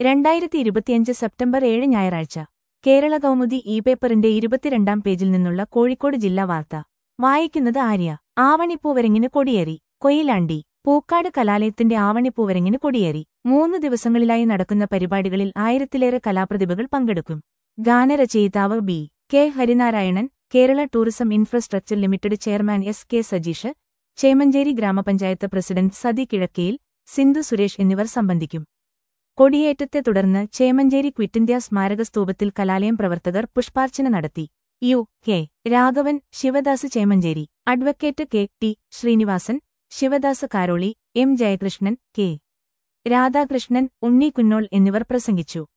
രണ്ടായിരത്തി ഇരുപത്തിയഞ്ച് സെപ്റ്റംബർ ഏഴ് ഞായറാഴ്ച കേരള കൗമുദി ഇ പേപ്പറിന്റെ ഇരുപത്തിരണ്ടാം പേജിൽ നിന്നുള്ള കോഴിക്കോട് ജില്ലാ വാർത്ത വായിക്കുന്നത് ആര്യ ആവണിപ്പൂവരങ്ങിന് കൊടിയേറി കൊയിലാണ്ടി പൂക്കാട് കലാലയത്തിന്റെ ആവണിപ്പൂവരങ്ങിന് കൊടിയേറി മൂന്ന് ദിവസങ്ങളിലായി നടക്കുന്ന പരിപാടികളിൽ ആയിരത്തിലേറെ കലാപ്രതിഭകൾ പങ്കെടുക്കും ഗാനരചയിതാവ് B K Harinarayanan Kerala Tourism Infrastructure Limited chairman S K Sajeesh Chemancheri ഗ്രാമപഞ്ചായത്ത് പ്രസിഡന്റ് സതി കിഴക്കയിൽ സിന്ധു സുരേഷ് എന്നിവർ സംബന്ധിക്കും കൊടിയേറ്റത്തെ തുടർന്ന് ചേമഞ്ചേരി ക്വിറ്റ് ഇന്ത്യ സ്മാരക സ്തൂപത്തിൽ കലാലയം പ്രവർത്തകർ പുഷ്പാർച്ചന നടത്തി U K Raghavan Sivadas Chemancheri advocate K T Srinivasan Sivadas Karoli M Jayakrishnan K Radhakrishnan Unni Kunnol എന്നിവർ പ്രസംഗിച്ചു